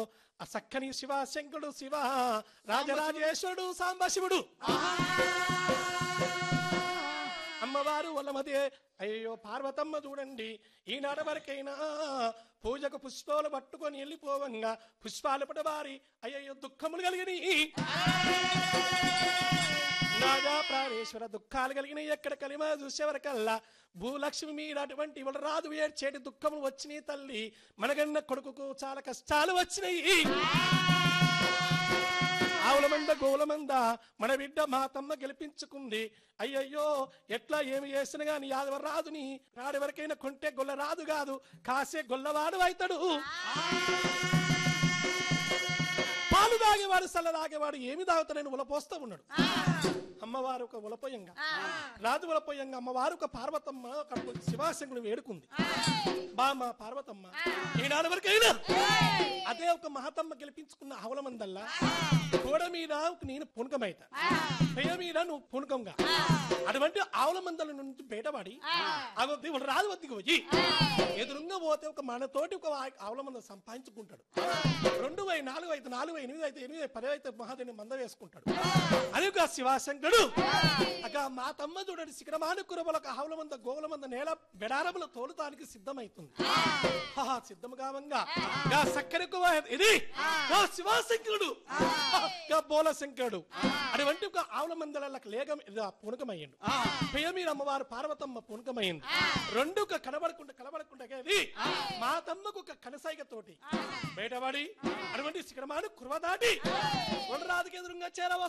ఆ చక్కని శివ శంకుడు శివ రాజరాజేశ్వరుడు సాంబశివుడు అమ్మవారు వల్లమదే అయ్యో పార్వతమ్మ చూడండి ఈనాడు వరకైనా పూజకు పుష్పాలు పట్టుకొని వెళ్ళిపోవంగా పుష్పాలు పడవారి అయ్యో దుఃఖములు కలిగిని రాజా ప్రాణేశ్వర దుఃఖాలు కలిగిన ఎక్కడ కలిమ చూసేవరకల్లా భూలక్ష్మి మీద అటువంటి ఇవాళ రాదు ఏడ్చేటి దుఃఖములు వచ్చినాయి తల్లి మనగన్న కొడుకుకు చాలా కష్టాలు వచ్చినాయి ఆవులమంద గోవులమంద మన బిడ్డ మా తమ్మ గెలిపించుకుంది అయ్యయ్యో ఎట్లా ఏమి చేసిన గాని యాదవ రాదుని నాడు వరకైనా కొంటే గొల్ల రాదు కాదు కాసే గొల్లవాడు అవుతాడు పాలు తాగేవాడు సల్ల తాగేవాడు ఏమి తాగుతాడని ఉలపోస్తూ ఉన్నాడు అమ్మవారు ఒక ఉలపోయంగా రాజు ఉలపోయంగా అమ్మవారు ఒక పార్వతమ్మ అక్కడ శివాశంకుని వేడుకుంది బామ్మ పార్వతమ్మ ఈనాడు వరకైనా అదే ఒక మహతమ్మ గెలిపించుకున్న ఆవులమందల్లా గోడ మీద ఒక నేను పుణకమైత పేయ మీద నువ్వు పుణకంగా అటువంటి ఆవుల మందల నుంచి బయటపడి అవి దేవుడు రాదు వద్దకు పోయి ఎదురుగా పోతే ఒక మనతోటి ఒక ఆవుల మంద సంపాదించుకుంటాడు రెండు వై నాలుగు అయితే నాలుగు వై ఎనిమిది అయితే ఎనిమిది పది అయితే మహాదేవుని మంద వేసుకుంటాడు అది ఒక శివాశంకరుడు అక మా తమ్మ చూడండి శిఖరమాను కురబలకు ఆవుల మంద గోవుల మంద నేల బెడారముల తోలుతానికి సిద్ధమైతుంది ఆహా, సిద్ధము కావంగా గా సక్కరకు ఇది గా శివాశంకరుడు గా బోల శంకరుడు అటువంటి ఒక ఆవుల మందలకు లేగం ఇది పూనకమయ్యండు పేయమీర అమ్మవారు పార్వతమ్మ పూనకమైంది రెండు ఒక కనబడకుండా కనబడకుండా ఇది మా తమ్మకు ఒక కనసాయిక తోటి బయటపడి అటువంటి శిఖరమాను కురవ దాటి కొండరాజుకి ఎదురుగా చేరవ